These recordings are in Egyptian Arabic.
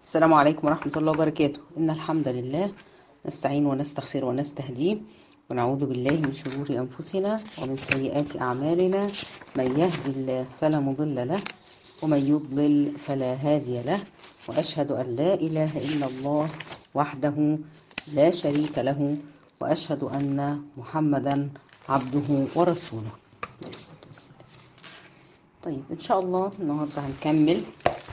السلام عليكم ورحمة الله وبركاته إن الحمد لله نستعين ونستغفر ونستهديه ونعوذ بالله من شرور أنفسنا ومن سيئات أعمالنا من يهدي الله فلا مضل له ومن يضلل فلا هادي له وأشهد أن لا إله إلا الله وحده لا شريك له وأشهد أن محمدا عبده ورسوله طيب إن شاء الله النهاردة هنكمل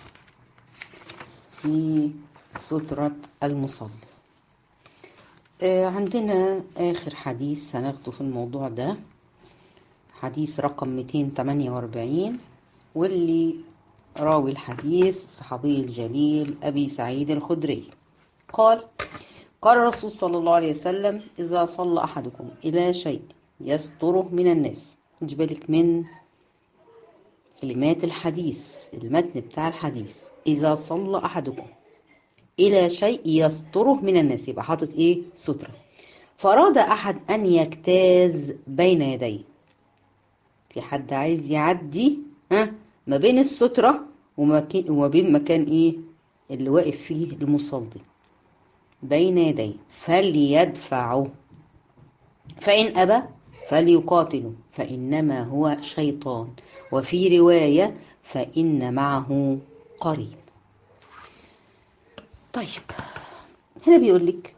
في سترة المصلي آه عندنا آخر حديث سناخده في الموضوع ده حديث رقم 248 واللي راوي الحديث الصحابي الجليل أبي سعيد الخدري قال قال الرسول صلى الله عليه وسلم إذا صلى أحدكم إلى شيء يستره من الناس بالك من كلمات الحديث المتن بتاع الحديث إذا صلى أحدكم إلى شيء يستره من الناس يبقى حاطط إيه سترة فأراد أحد أن يجتاز بين يديه في حد عايز يعدي ها ما بين السترة وما بين مكان إيه اللي واقف فيه المصلي بين يديه فليدفعه فإن أبى فليقاتله فإنما هو شيطان وفي رواية فإن معه قرين طيب هنا بيقول لك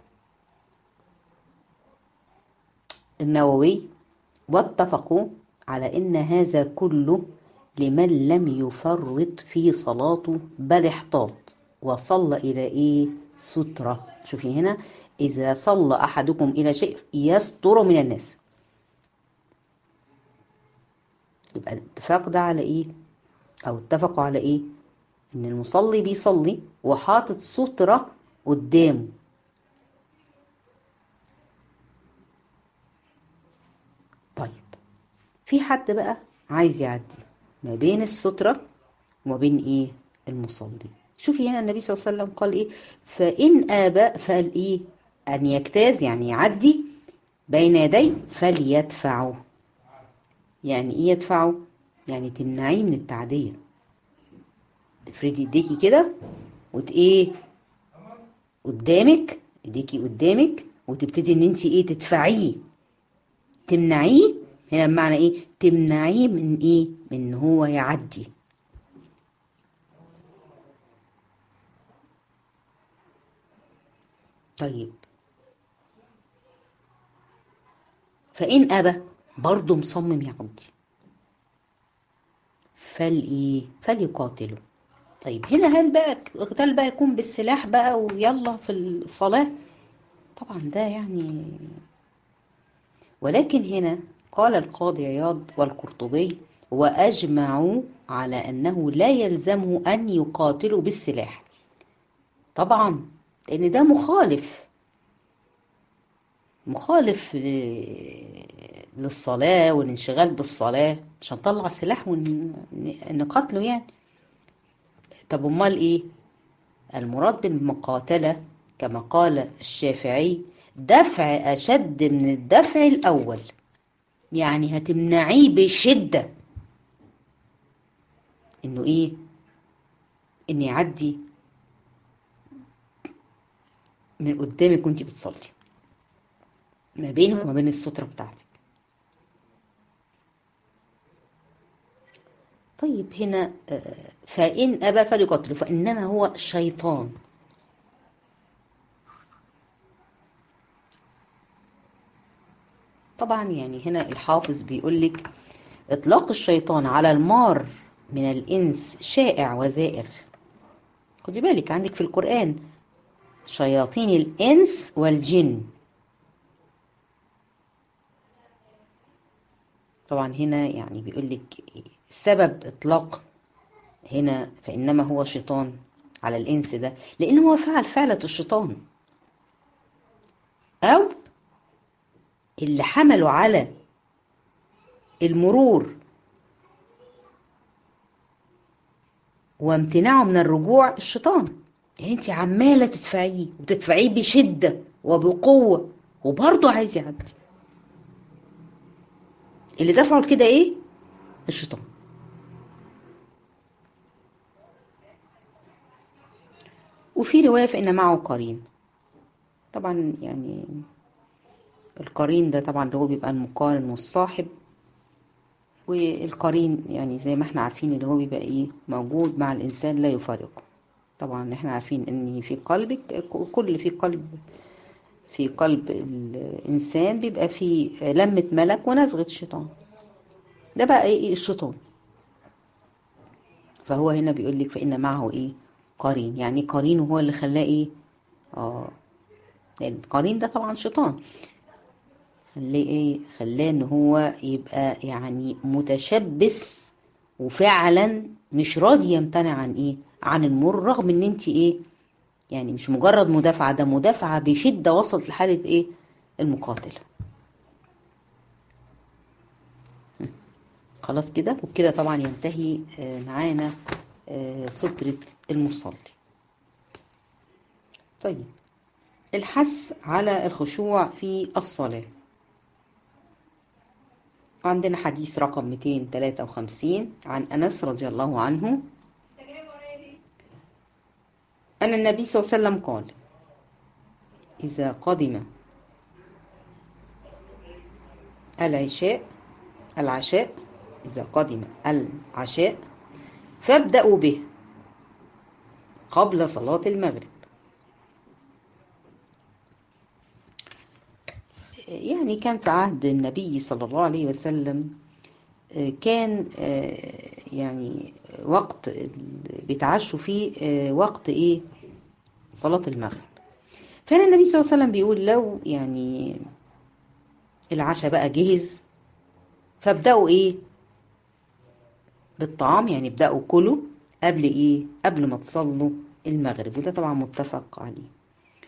النووي واتفقوا على ان هذا كله لمن لم يفرط في صلاته بل احتاط وصلى الى ايه سترة شوفي هنا اذا صلى احدكم الى شيء يستر من الناس يبقى الاتفاق ده على ايه او اتفقوا على ايه ان المصلي بيصلي وحاطط سترة قدامه طيب في حد بقى عايز يعدي ما بين السترة وما بين ايه المصلي شوفي هنا النبي صلى الله عليه وسلم قال ايه فإن آبى فقال ايه أن يجتاز يعني يعدي بين يدي فليدفعه يعني ايه يدفعه يعني تمنعيه من التعديه تفردي ايديكي كده وت ايه قدامك ايديكي قدامك وتبتدي ان انت ايه تدفعيه تمنعيه هنا بمعنى ايه تمنعيه من ايه من ان هو يعدي طيب فإن أبى برضه مصمم يعدي فالايه فليقاتله طيب هنا هل بقى القتال بقى يكون بالسلاح بقى ويلا في الصلاة طبعا ده يعني ولكن هنا قال القاضي عياض والقرطبي وأجمعوا على أنه لا يلزمه أن يقاتلوا بالسلاح طبعا لأن ده مخالف مخالف للصلاة والانشغال بالصلاة مش هنطلع سلاح ونقاتله يعني طب امال ايه المراد بالمقاتلة كما قال الشافعي دفع أشد من الدفع الأول يعني هتمنعيه بشدة إنه إيه إن يعدي من قدامك وانت بتصلي ما بينك وما بين السترة بتاعتك طيب هنا فإن أبى فليقتله فإنما هو شيطان طبعا يعني هنا الحافظ بيقول لك إطلاق الشيطان على المار من الإنس شائع وزائغ خدي بالك عندك في القرآن شياطين الإنس والجن طبعا هنا يعني بيقول لك سبب اطلاق هنا فانما هو شيطان على الانس ده لان هو فعل فعلة الشيطان او اللي حملوا على المرور وامتناعه من الرجوع الشيطان يعني انت عماله تدفعيه وتدفعيه بشده وبقوه وبرضه عايز يعدي اللي دفعه كده ايه الشيطان وفي رواية فإن معه قرين طبعا يعني القرين ده طبعا اللي هو بيبقى المقارن والصاحب والقرين يعني زي ما احنا عارفين اللي هو بيبقى ايه موجود مع الإنسان لا يفارقه طبعا احنا عارفين ان في قلبك كل في قلب في قلب الإنسان بيبقى في لمة ملك ونزغة شيطان ده بقى ايه الشيطان فهو هنا بيقول لك فإن معه ايه قرين يعني قرينه هو اللي خلاه ايه اه لان القرين ده طبعا شيطان خلاه ايه خلاه ان هو يبقى يعني متشبث وفعلا مش راضي يمتنع عن ايه عن المر رغم ان انت ايه يعني مش مجرد مدافعة ده مدافعة بشدة وصلت لحالة ايه المقاتل خلاص كده وبكده طبعا ينتهي معانا سترة المصلي طيب الحث على الخشوع في الصلاة عندنا حديث رقم 253 عن أنس رضي الله عنه أن النبي صلى الله عليه وسلم قال إذا قدم العشاء العشاء إذا قدم العشاء فابدأوا به قبل صلاة المغرب يعني كان في عهد النبي صلى الله عليه وسلم كان يعني وقت بيتعشوا فيه وقت ايه صلاة المغرب فهنا النبي صلى الله عليه وسلم بيقول لو يعني العشاء بقى جهز فابدأوا ايه بالطعام يعني ابدأوا كلوا قبل ايه قبل ما تصلوا المغرب وده طبعا متفق عليه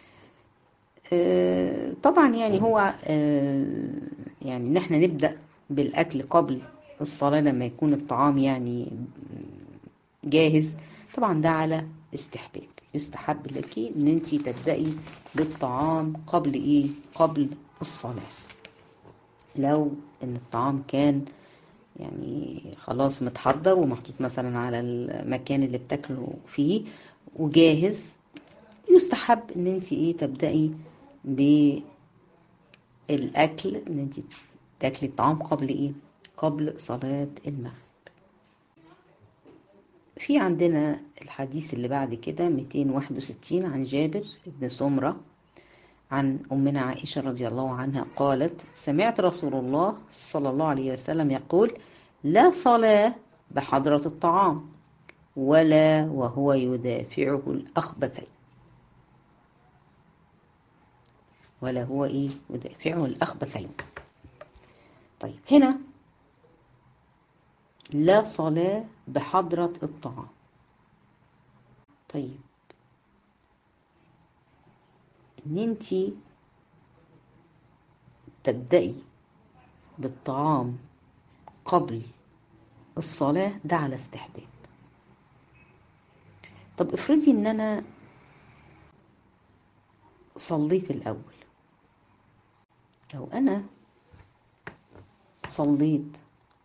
آه طبعا يعني هو آه يعني ان احنا نبدأ بالاكل قبل الصلاة لما يكون الطعام يعني جاهز طبعا ده على استحباب يستحب لك ان انت تبدأي بالطعام قبل ايه قبل الصلاة لو ان الطعام كان يعني خلاص متحضر ومحطوط مثلا على المكان اللي بتاكله فيه وجاهز يستحب ان انت ايه تبدأي بالاكل ان انت تاكلي الطعام قبل ايه قبل صلاة المغرب في عندنا الحديث اللي بعد كده 261 عن جابر بن سمرة عن أمنا عائشة رضي الله عنها قالت سمعت رسول الله صلى الله عليه وسلم يقول لا صلاة بحضرة الطعام ولا وهو يدافعه الأخبثين ولا هو إيه يدافعه الأخبثين طيب هنا لا صلاة بحضرة الطعام طيب ان انتي تبدأي بالطعام قبل الصلاة ده على استحباب طب افرضي ان انا صليت الاول لو انا صليت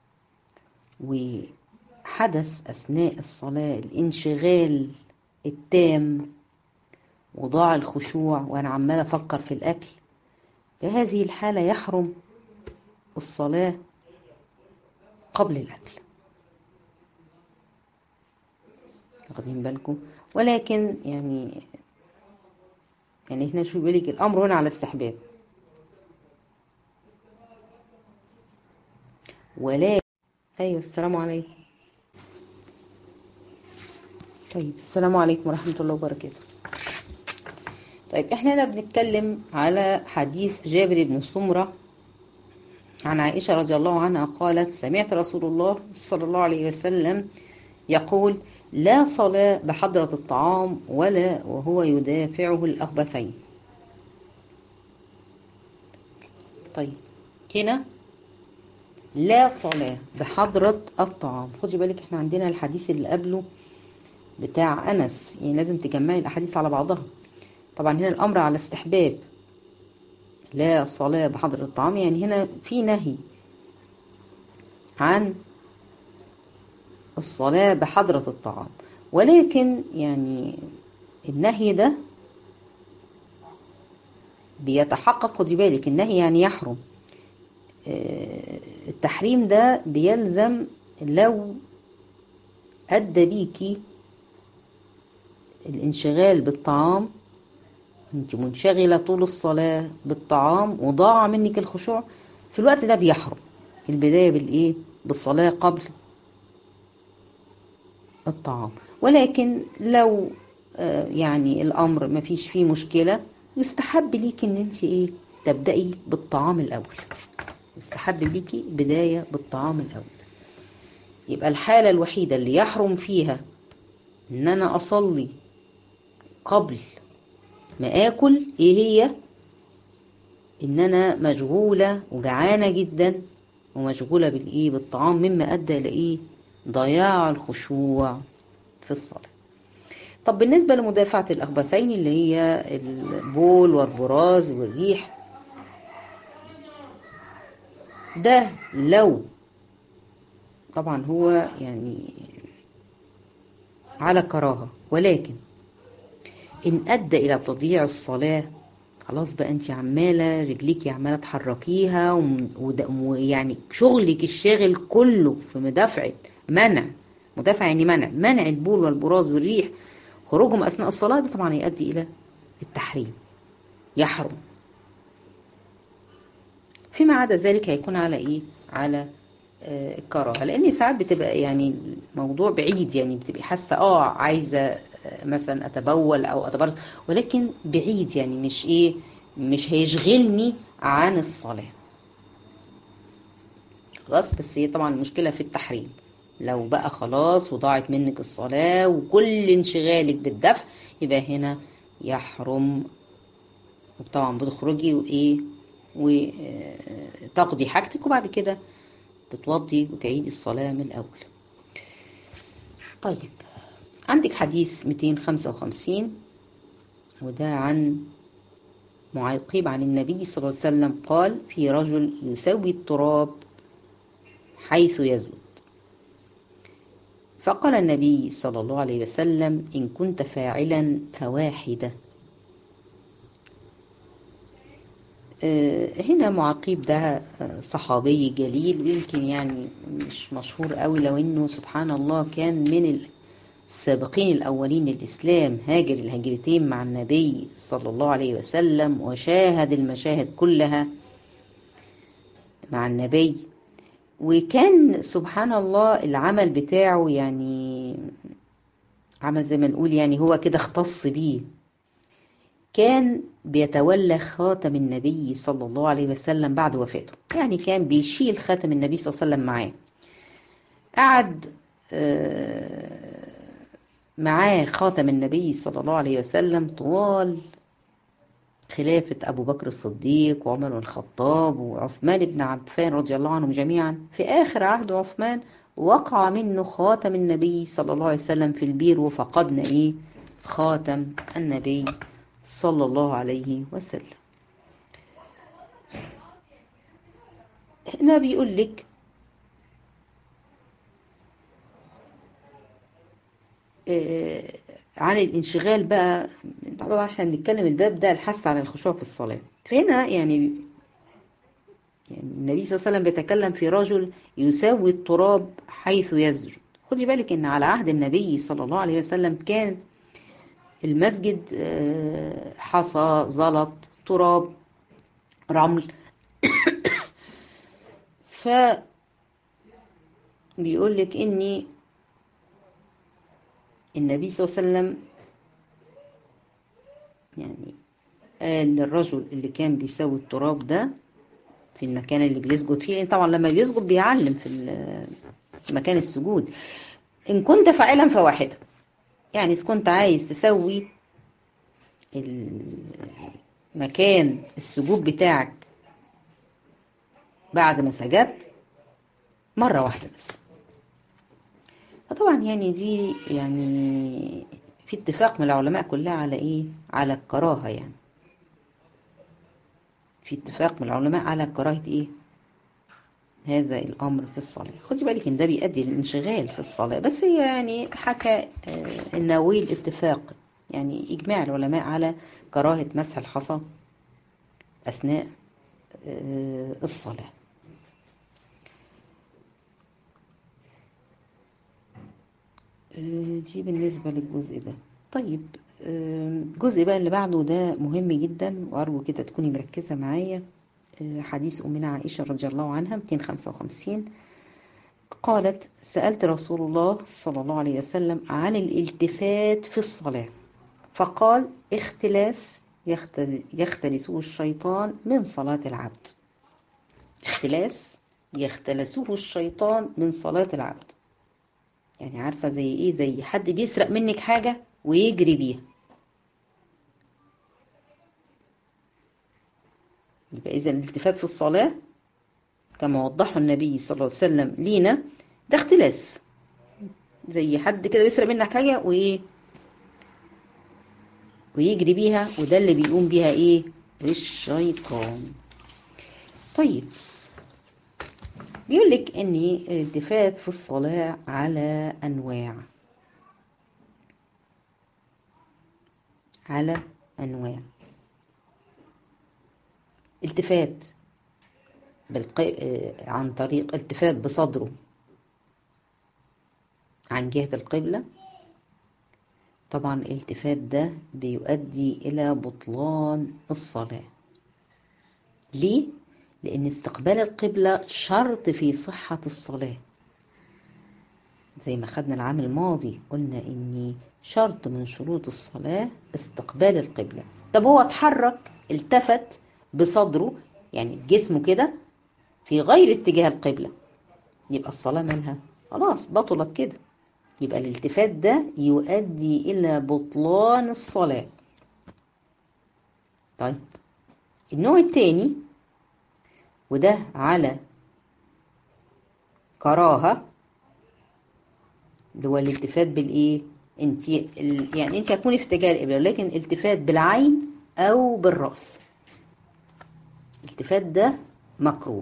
وحدث أثناء الصلاة الانشغال التام وضاع الخشوع وأنا عمالة أفكر في الأكل بهذه الحالة يحرم الصلاة قبل الأكل واخدين بالكم ولكن يعني يعني هنا شو بيقولك الأمر هنا على استحباب ولكن ايوه السلام عليكم طيب السلام عليكم ورحمة الله وبركاته طيب احنا هنا بنتكلم على حديث جابر بن سمرة عن عائشة رضي الله عنها قالت سمعت رسول الله صلى الله عليه وسلم يقول لا صلاة بحضرة الطعام ولا وهو يدافعه الأخبثين طيب هنا لا صلاة بحضرة الطعام خدي بالك احنا عندنا الحديث اللي قبله بتاع أنس يعني لازم تجمعي الأحاديث على بعضها طبعا هنا الأمر على استحباب لا صلاة بحضرة الطعام يعني هنا في نهي عن الصلاة بحضرة الطعام ولكن يعني النهي ده بيتحقق خدي بالك النهي يعني يحرم التحريم ده بيلزم لو أدى بيكي الانشغال بالطعام انت منشغلة طول الصلاة بالطعام وضاع منك الخشوع في الوقت ده بيحرم البداية بالإيه بالصلاة قبل الطعام ولكن لو يعني الأمر ما فيش فيه مشكلة يستحب ليك ان انت ايه تبدأي بالطعام الأول يستحب ليكي بداية بالطعام الأول يبقى الحالة الوحيدة اللي يحرم فيها ان انا اصلي قبل ما اكل ايه هي ان انا مشغولة وجعانة جدا ومشغولة بالايه بالطعام مما ادى لايه ضياع الخشوع في الصلاة طب بالنسبة لمدافعة الأخبثين اللي هي البول والبراز والريح ده لو طبعا هو يعني على كراهة ولكن إن أدى إلى تضييع الصلاة خلاص بقى أنت عمالة رجليكي عمالة تحركيها ويعني شغلك الشاغل كله في مدافعة منع مدافع يعني منع منع البول والبراز والريح خروجهم أثناء الصلاة ده طبعا يؤدي إلى التحريم يحرم فيما عدا ذلك هيكون على إيه؟ على آه الكراهة لأن ساعات بتبقى يعني موضوع بعيد يعني بتبقي حاسة آه عايزة آه مثلا أتبول أو أتبرز ولكن بعيد يعني مش إيه مش هيشغلني عن الصلاة خلاص بس هي طبعا المشكلة في التحريم لو بقى خلاص وضاعت منك الصلاة وكل انشغالك بالدفع يبقى هنا يحرم وطبعا بتخرجي وايه وتقضي حاجتك وبعد كده تتوضي وتعيدي الصلاة من الأول طيب عندك حديث 255 وده عن معيقيب عن النبي صلى الله عليه وسلم قال في رجل يسوي التراب حيث يزود فقال النبي صلى الله عليه وسلم إن كنت فاعلا فواحدة هنا معقيب ده صحابي جليل ويمكن يعني مش مشهور قوي لو انه سبحان الله كان من السابقين الاولين للاسلام هاجر الهجرتين مع النبي صلى الله عليه وسلم وشاهد المشاهد كلها مع النبي وكان سبحان الله العمل بتاعه يعني عمل زي ما نقول يعني هو كده اختص بيه كان بيتولى خاتم النبي صلى الله عليه وسلم بعد وفاته يعني كان بيشيل خاتم النبي صلى الله عليه وسلم معاه قعد معاه خاتم النبي صلى الله عليه وسلم طوال خلافة أبو بكر الصديق وعمر بن الخطاب وعثمان بن عفان رضي الله عنهم جميعا في آخر عهد عثمان وقع منه خاتم النبي صلى الله عليه وسلم في البير وفقدنا إيه خاتم النبي صلى الله عليه وسلم هنا بيقول لك آه عن الانشغال بقى طبعا احنا بنتكلم الباب ده الحث على الخشوع في الصلاة فهنا يعني يعني النبي صلى الله عليه وسلم بيتكلم في رجل يساوي التراب حيث يزرد خدي بالك ان على عهد النبي صلى الله عليه وسلم كان المسجد حصى زلط تراب رمل ف بيقول لك اني النبي صلى الله عليه وسلم يعني قال للرجل اللي كان بيسوي التراب ده في المكان اللي بيسجد فيه لان طبعا لما بيسجد بيعلم في مكان السجود ان كنت فاعلا فواحده يعني إذا كنت عايز تسوي مكان السجود بتاعك بعد ما سجدت مرة واحدة بس فطبعا يعني دي يعني في اتفاق من العلماء كلها على ايه على الكراهة يعني في اتفاق من العلماء على كراهة ايه هذا الامر في الصلاة خدي بالك ان ده بيؤدي للانشغال في الصلاة بس هي يعني حكى النووي الاتفاق يعني إجماع العلماء على كراهة مسح الحصى أثناء الصلاة دي بالنسبة للجزء ده طيب الجزء بقى اللي بعده ده مهم جدا وأرجو كده تكوني مركزة معايا حديث أمنا عائشة رضي الله عنها 255 قالت سألت رسول الله صلى الله عليه وسلم عن الالتفات في الصلاة فقال اختلاس يختلسه الشيطان من صلاة العبد اختلاس يختلسه الشيطان من صلاة العبد يعني عارفة زي ايه زي حد بيسرق منك حاجة ويجري بيها يبقى إذا الالتفات في الصلاة كما وضحه النبي صلى الله عليه وسلم لينا ده اختلاس زي حد كده بيسرق منك حاجة وإيه ويجري بيها وده اللي بيقوم بيها إيه الشيطان طيب بيقول لك ان الالتفات في الصلاة على انواع على انواع التفات بالق... عن طريق التفات بصدره عن جهة القبلة طبعا الالتفات ده بيؤدي إلى بطلان الصلاة ليه؟ لأن استقبال القبلة شرط في صحة الصلاة زي ما خدنا العام الماضي قلنا إن شرط من شروط الصلاة استقبال القبلة طب هو اتحرك التفت بصدره يعني بجسمه كده في غير اتجاه القبلة يبقى الصلاة مالها خلاص بطلت كده يبقى الالتفات ده يؤدي إلى بطلان الصلاة طيب النوع الثاني وده على كراهة اللي هو الالتفات بالايه انت يعني انت هتكوني في اتجاه القبلة لكن التفات بالعين او بالرأس الالتفات ده مكروه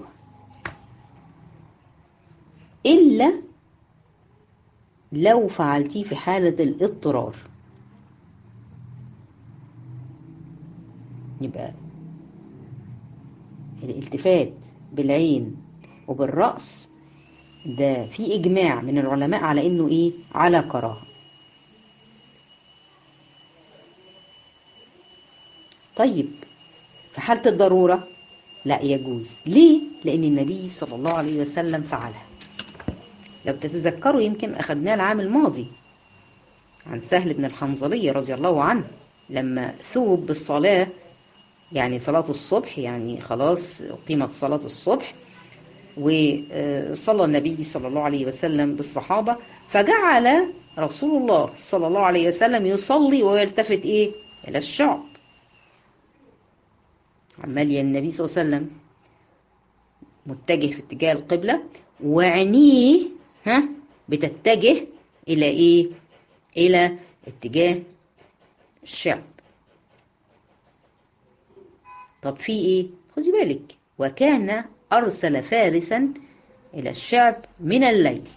إلا لو فعلتيه في حالة الاضطرار يبقى الالتفات بالعين وبالرأس ده في إجماع من العلماء على إنه إيه على كراهة طيب في حالة الضرورة لا يجوز ليه؟ لأن النبي صلى الله عليه وسلم فعلها لو تتذكروا يمكن أخذناه العام الماضي عن سهل بن الحنظلية رضي الله عنه لما ثوب بالصلاة يعني صلاة الصبح يعني خلاص قيمة صلاة الصبح وصلى النبي صلى الله عليه وسلم بالصحابة فجعل رسول الله صلى الله عليه وسلم يصلي ويلتفت إيه إلى الشعب عمال النبي صلى الله عليه وسلم متجه في اتجاه القبلة وعينيه ها بتتجه إلى إيه إلى اتجاه الشعب طب في إيه خدي بالك وكان أرسل فارسا إلى الشعب من الليل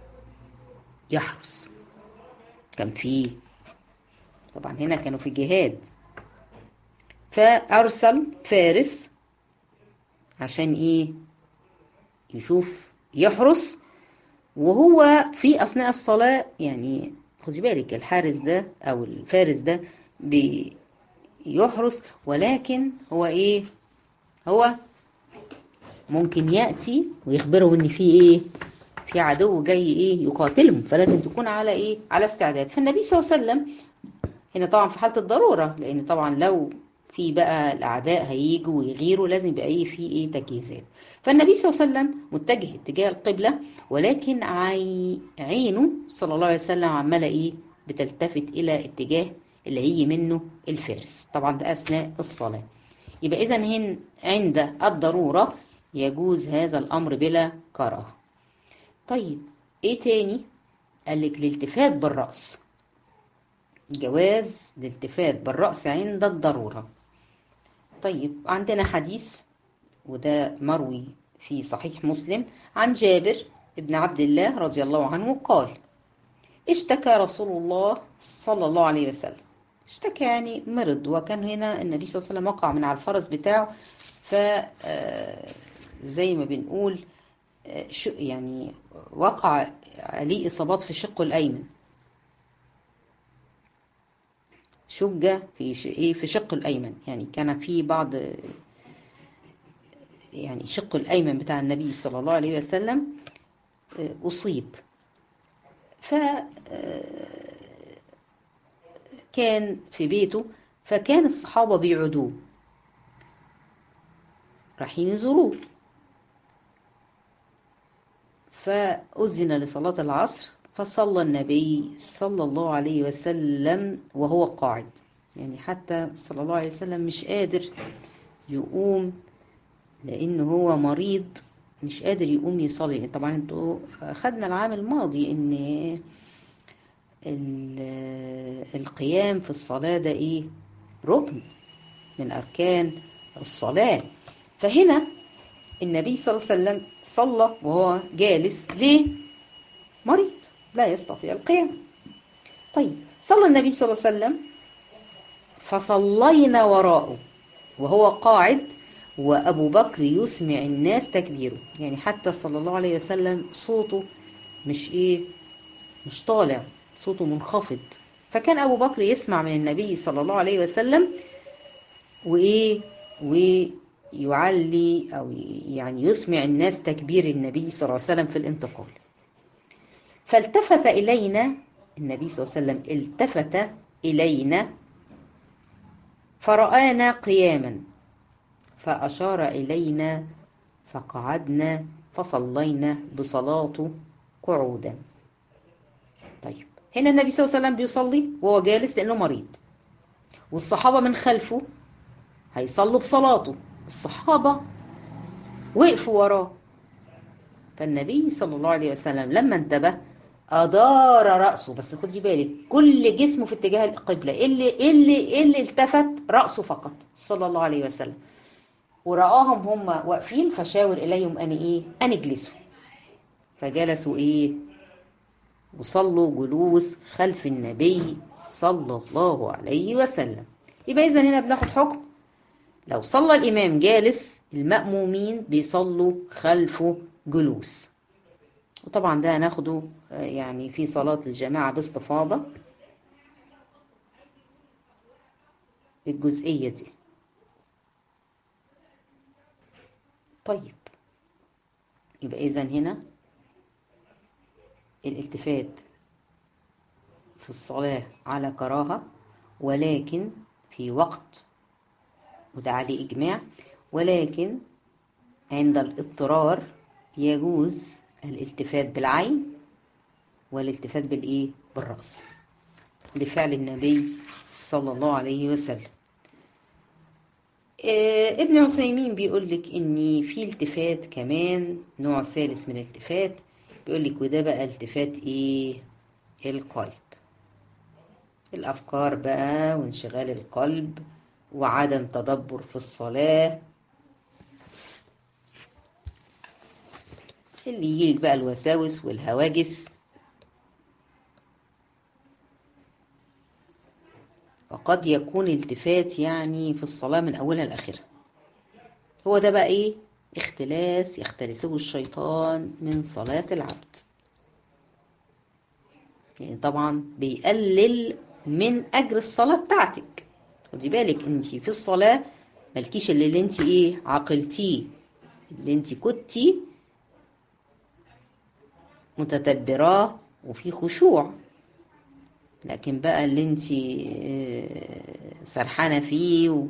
يحرس كان فيه طبعا هنا كانوا في جهاد فأرسل فارس عشان إيه يشوف يحرس وهو في أثناء الصلاة يعني خدي بالك الحارس ده أو الفارس ده بيحرس ولكن هو إيه هو ممكن يأتي ويخبره إن في إيه في عدو جاي إيه يقاتلهم فلازم تكون على إيه على استعداد فالنبي صلى الله عليه وسلم هنا طبعا في حالة الضرورة لأن طبعا لو في بقى الأعداء هيجوا ويغيروا لازم يبقى إيه في إيه تجهيزات فالنبي صلى الله عليه وسلم متجه اتجاه القبلة ولكن عي... عينه صلى الله عليه وسلم عمالة إيه بتلتفت إلى اتجاه اللي هيجي منه الفارس طبعا ده أثناء الصلاة يبقى إذا هن عند الضرورة يجوز هذا الأمر بلا كراهة طيب إيه تاني قال لك الالتفات بالرأس جواز الالتفات بالرأس عند الضرورة طيب عندنا حديث وده مروي في صحيح مسلم عن جابر ابن عبد الله رضي الله عنه قال اشتكى رسول الله صلى الله عليه وسلم اشتكى يعني مرض وكان هنا النبي صلى الله عليه وسلم وقع من على الفرس بتاعه ف زي ما بنقول يعني وقع عليه إصابات في شقه الأيمن شجة في ايه في شقه الأيمن يعني كان في بعض يعني شقه الأيمن بتاع النبي صلى الله عليه وسلم أصيب ف كان في بيته فكان الصحابة بيعودوه رايحين يزوروه فأذن لصلاة العصر فصلى النبي صلى الله عليه وسلم وهو قاعد يعني حتى صلى الله عليه وسلم مش قادر يقوم لأنه هو مريض مش قادر يقوم يصلي طبعا انتوا خدنا العام الماضي ان القيام في الصلاة ده ايه ركن من أركان الصلاة فهنا النبي صلى الله عليه وسلم صلى وهو جالس ليه مريض لا يستطيع القيام طيب صلى النبي صلى الله عليه وسلم فصلينا وراءه وهو قاعد وأبو بكر يسمع الناس تكبيره يعني حتى صلى الله عليه وسلم صوته مش إيه مش طالع صوته منخفض فكان أبو بكر يسمع من النبي صلى الله عليه وسلم وإيه ويعلي أو يعني يسمع الناس تكبير النبي صلى الله عليه وسلم في الانتقال فالتفت إلينا النبي صلى الله عليه وسلم التفت إلينا فرآنا قياما فأشار إلينا فقعدنا فصلينا بصلاته قعودا طيب هنا النبي صلى الله عليه وسلم بيصلي وهو جالس لأنه مريض والصحابة من خلفه هيصلوا بصلاته الصحابة وقفوا وراه فالنبي صلى الله عليه وسلم لما انتبه أدار رأسه بس خدي بالك كل جسمه في اتجاه القبلة اللي اللي اللي التفت رأسه فقط صلى الله عليه وسلم ورآهم هم واقفين فشاور إليهم أن إيه أن اجلسوا فجلسوا إيه وصلوا جلوس خلف النبي صلى الله عليه وسلم يبقى إذا هنا بناخد حكم لو صلى الإمام جالس المأمومين بيصلوا خلفه جلوس وطبعا ده هناخده يعني في صلاة الجماعة باستفاضة الجزئية دي طيب يبقى إذا هنا الالتفات في الصلاة على كراهة ولكن في وقت وده عليه إجماع ولكن عند الاضطرار يجوز الالتفات بالعين والالتفات بالإيه؟ بالرأس لفعل النبي صلى الله عليه وسلم ابن عثيمين بيقول لك ان في التفات كمان نوع ثالث من الالتفات بيقول لك وده بقى التفات ايه القلب الافكار بقى وانشغال القلب وعدم تدبر في الصلاة اللي يجيلك بقى الوساوس والهواجس وقد يكون التفات يعني في الصلاة من أولها لآخرها هو ده بقى إيه اختلاس يختلسه الشيطان من صلاة العبد يعني طبعا بيقلل من أجر الصلاة بتاعتك خدي بالك انت في الصلاة مالكيش اللي, اللي انت ايه عقلتيه اللي انت كنتي متدبراه وفي خشوع لكن بقى اللي انت سرحانة فيه و...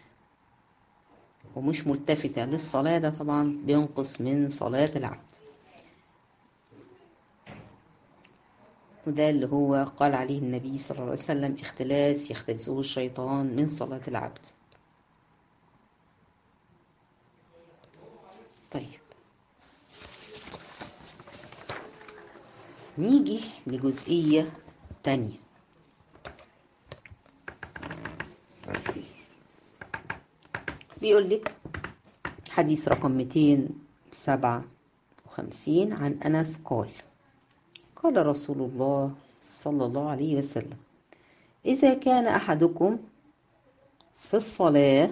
ومش ملتفتة للصلاة ده طبعا بينقص من صلاة العبد وده اللي هو قال عليه النبي صلى الله عليه وسلم اختلاس يختلسه الشيطان من صلاة العبد طيب نيجي لجزئية تانية بيقول لك حديث رقم 257 عن أنس قال قال رسول الله صلى الله عليه وسلم إذا كان أحدكم في الصلاة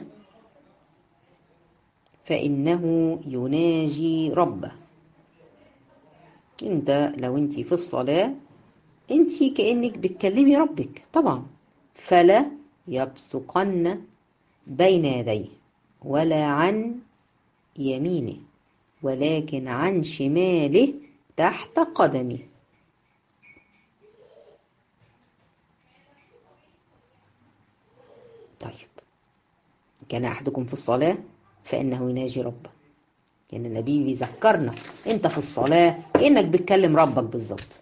فإنه يناجي ربه انت لو انت في الصلاة انت كأنك بتكلمي ربك طبعا فلا يبصقن بين يديه ولا عن يمينه ولكن عن شماله تحت قدمه طيب كان أحدكم في الصلاة فإنه يناجي ربه يعني النبي بيذكرنا انت في الصلاة كأنك بتكلم ربك بالظبط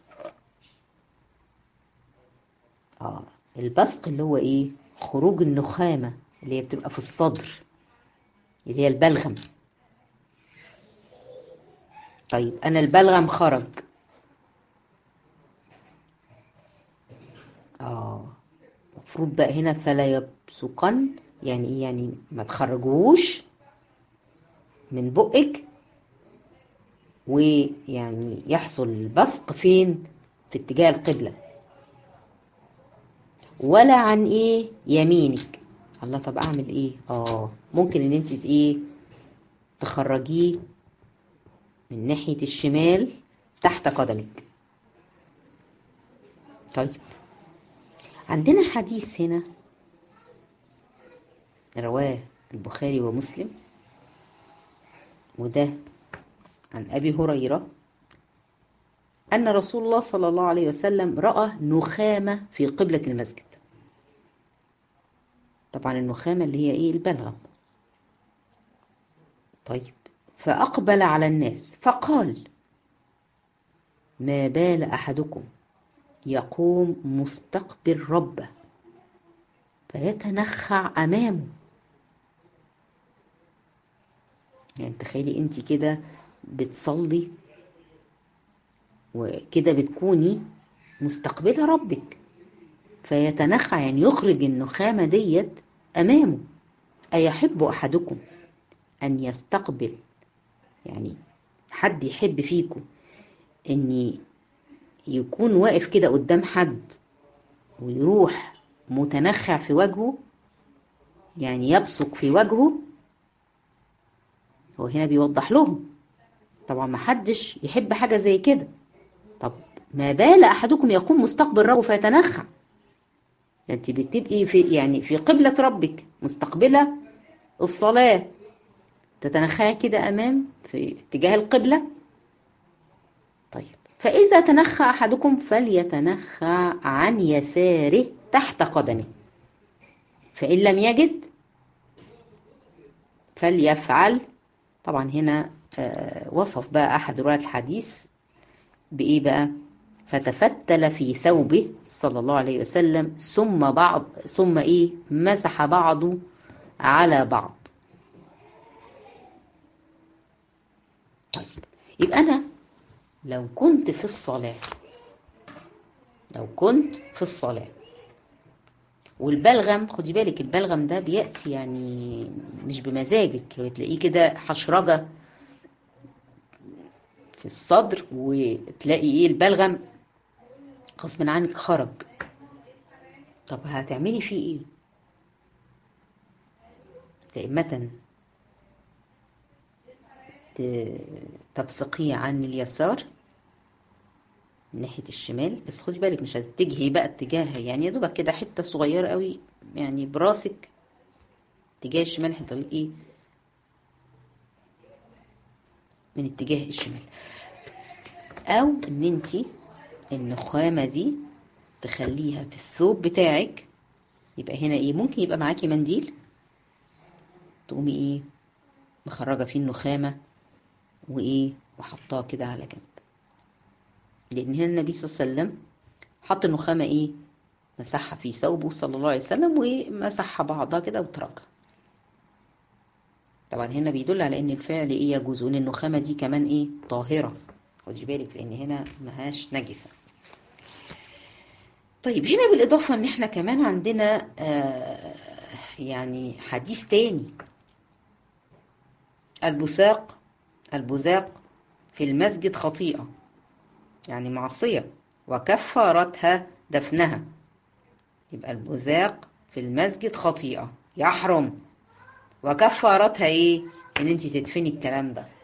اه البصق اللي هو ايه خروج النخامة اللي هي بتبقى في الصدر اللي هي البلغم طيب انا البلغم خرج اه المفروض بقى هنا فلا يبصقن يعني ايه يعني ما تخرجوش من بقك ويعني يحصل البصق فين في اتجاه القبلة ولا عن ايه يمينك الله طب اعمل ايه اه ممكن ان انت ايه تخرجيه من ناحية الشمال تحت قدمك طيب عندنا حديث هنا رواه البخاري ومسلم وده عن أبي هريرة أن رسول الله صلى الله عليه وسلم رأى نخامة في قبلة المسجد طبعا النخامة اللي هي إيه البلغم طيب فأقبل على الناس فقال ما بال أحدكم يقوم مستقبل ربه فيتنخع أمامه يعني تخيلي انت كده بتصلي وكده بتكوني مستقبلة ربك فيتنخع يعني يخرج النخامة ديت أمامه أيحب أحدكم أن يستقبل يعني حد يحب فيكم أن يكون واقف كده قدام حد ويروح متنخع في وجهه يعني يبصق في وجهه هو هنا بيوضح لهم طبعا ما حدش يحب حاجة زي كده طب ما بال أحدكم يقوم مستقبل ربه فيتنخع انت بتبقي في يعني في قبلة ربك مستقبلة الصلاة تتنخعي كده أمام في اتجاه القبلة طيب فإذا تنخى أحدكم فليتنخى عن يساره تحت قدمه فإن لم يجد فليفعل طبعا هنا وصف بقى أحد رواة الحديث بإيه بقى فتفتل في ثوبه صلى الله عليه وسلم ثم بعض ثم إيه مسح بعضه على بعض طيب يبقى أنا لو كنت في الصلاة لو كنت في الصلاة والبلغم خدي بالك البلغم ده بيأتي يعني مش بمزاجك تلاقيه كده حشرجة في الصدر وتلاقي ايه البلغم غصب عنك خرج طب هتعملي فيه ايه دائمة تبصقيه عن اليسار من ناحية الشمال بس خدي بالك مش هتتجهي بقى اتجاهها يعني يا دوبك كده حتة صغيرة قوي يعني براسك اتجاه الشمال هتلاقي ايه من اتجاه الشمال او ان انتي النخامة دي تخليها في الثوب بتاعك يبقى هنا ايه ممكن يبقى معاكي منديل تقومي ايه مخرجة فيه النخامة وايه وحطاه كده على جنب لان هنا النبي صلى الله عليه وسلم حط النخامة ايه مسحها في ثوبه صلى الله عليه وسلم ومسحها بعضها كده وتركها طبعا هنا بيدل على ان الفعل ايه يجوز وان النخامة دي كمان ايه طاهرة خدي بالك لان هنا مهاش نجسة طيب هنا بالاضافة ان احنا كمان عندنا آه يعني حديث تاني البساق البزاق في المسجد خطيئة يعني معصية وكفارتها دفنها يبقى البزاق في المسجد خطيئة يحرم وكفارتها ايه ان انت تدفني الكلام ده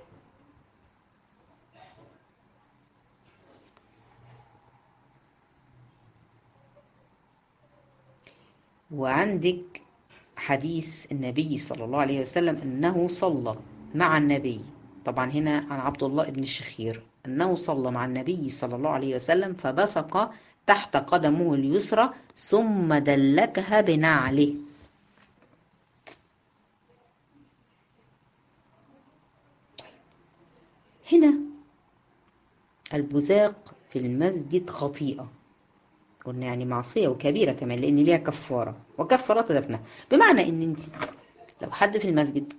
وعندك حديث النبي صلى الله عليه وسلم انه صلى مع النبي طبعا هنا عن عبد الله بن الشخير انه صلى مع النبي صلى الله عليه وسلم فبصق تحت قدمه اليسرى ثم دلكها بنعله هنا البزاق في المسجد خطيئة قلنا يعني معصية وكبيرة كمان لأن ليها كفارة وكفارات دفنها بمعنى إن أنت لو حد في المسجد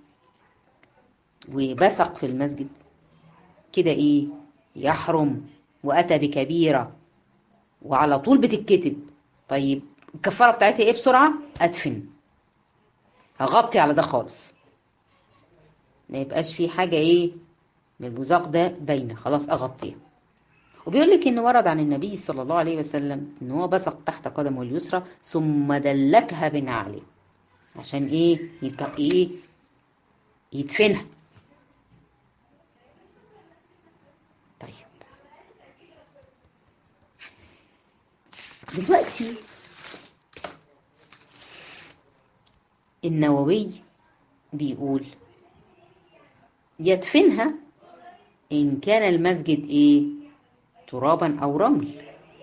وبسق في المسجد كده إيه يحرم وأتى بكبيرة وعلى طول بتتكتب طيب الكفارة بتاعتها إيه بسرعة أدفن هغطي على ده خالص ما يبقاش في حاجة إيه من البزاق ده باينة خلاص أغطيها وبيقول لك إن ورد عن النبي صلى الله عليه وسلم إن هو بصق تحت قدمه اليسرى ثم دلكها بنعله عشان إيه يك... إيه يدفنها طيب دلوقتي النووي بيقول يدفنها إن كان المسجد إيه ترابا أو رمل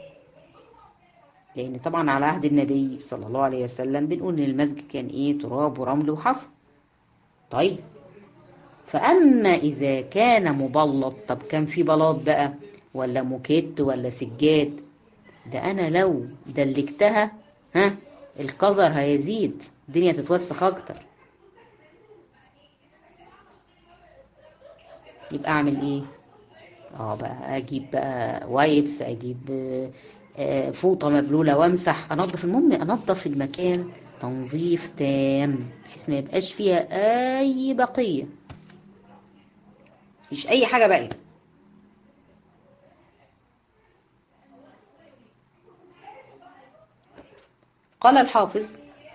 لأن طبعا على عهد النبي صلى الله عليه وسلم بنقول إن المسجد كان إيه تراب ورمل وحصى طيب فأما إذا كان مبلط طب كان في بلاط بقى ولا موكيت ولا سجاد ده أنا لو دلكتها ها القذر هيزيد الدنيا تتوسخ أكتر يبقى أعمل إيه؟ اه بقى اجيب بقى وايبس اجيب آه فوطه مبلوله وامسح انظف المهم انظف المكان تنظيف تام بحيث ما يبقاش فيها اي بقيه مفيش اي حاجه باقيه قال الحافظ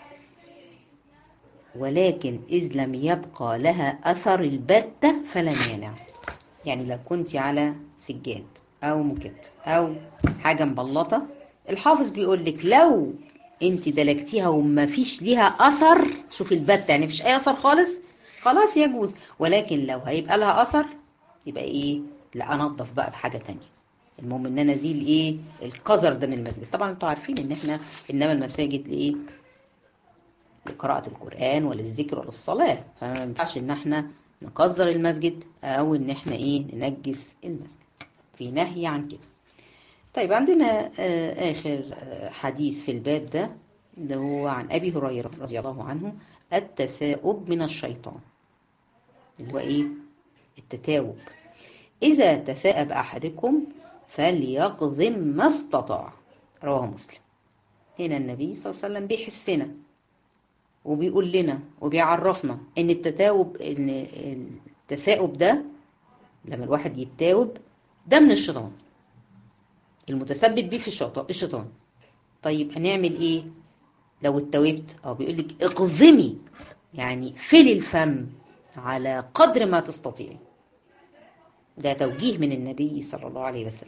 ولكن إذ لم يبقى لها أثر البتة فلن ينع يعني لو كنت على سجاد او موكيت او حاجه مبلطه الحافظ بيقول لك لو انت دلكتيها وما فيش ليها اثر شوفي البتة يعني مفيش اي اثر خالص خلاص يجوز ولكن لو هيبقى لها اثر يبقى ايه لا انضف بقى بحاجه تانية المهم ان انا ازيل ايه القذر ده من المسجد طبعا انتوا عارفين ان احنا انما المساجد لايه لقراءة القرآن وللذكر وللصلاة فما ينفعش ان احنا نقذر المسجد او ان احنا ايه ننجس المسجد في نهي عن كده طيب عندنا اخر حديث في الباب ده اللي هو عن ابي هريره رضي الله عنه التثاؤب من الشيطان اللي هو ايه التتاوب اذا تثاءب احدكم فليقضم ما استطاع رواه مسلم هنا النبي صلى الله عليه وسلم بيحسنا وبيقول لنا وبيعرفنا ان التتاوب ان التثاؤب ده لما الواحد يتاوب ده من الشيطان المتسبب بيه في الشيطان الشيطان طيب هنعمل ايه لو اتوبت او بيقول لك اقضمي يعني فلي الفم على قدر ما تستطيعي ده توجيه من النبي صلى الله عليه وسلم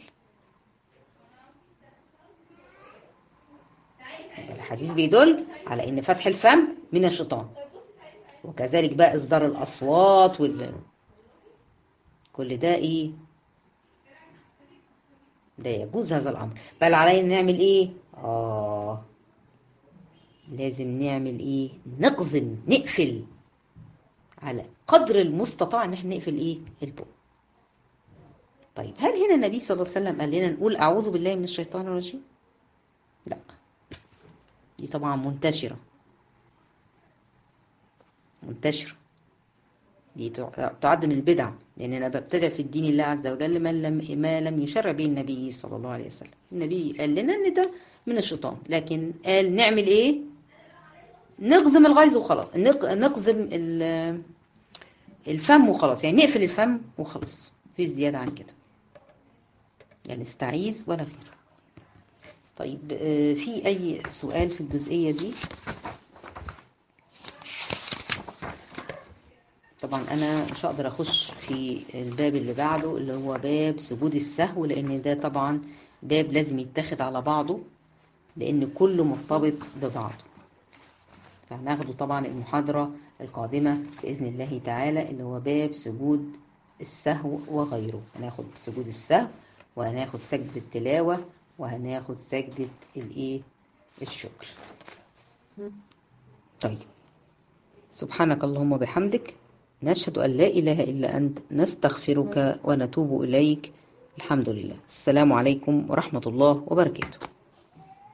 الحديث بيدل على ان فتح الفم من الشيطان وكذلك بقى اصدار الاصوات وال كل ده ايه ده يجوز هذا الامر بل علينا نعمل ايه اه لازم نعمل ايه نقزم نقفل على قدر المستطاع ان احنا نقفل ايه البق طيب هل هنا النبي صلى الله عليه وسلم قال لنا نقول اعوذ بالله من الشيطان الرجيم لا دي طبعا منتشرة منتشرة دي تعد من البدع لأن أنا ببتدع في الدين الله عز وجل ما لم, ما لم يشرع به النبي صلى الله عليه وسلم النبي قال لنا أن ده من الشيطان لكن قال نعمل إيه نقزم الغيظ وخلاص نقزم الفم وخلاص يعني نقفل الفم وخلاص في زيادة عن كده يعني استعيذ ولا غيره طيب آه، في أي سؤال في الجزئية دي؟ طبعا أنا مش هقدر أخش في الباب اللي بعده اللي هو باب سجود السهو لأن ده طبعا باب لازم يتاخد على بعضه لأن كله مرتبط ببعضه فهناخده طبعا المحاضرة القادمة بإذن الله تعالى اللي هو باب سجود السهو وغيره هناخد سجود السهو وهناخد سجدة التلاوة وهناخد سجدة الايه الشكر طيب سبحانك اللهم وبحمدك نشهد أن لا إله إلا أنت نستغفرك ونتوب إليك الحمد لله السلام عليكم ورحمة الله وبركاته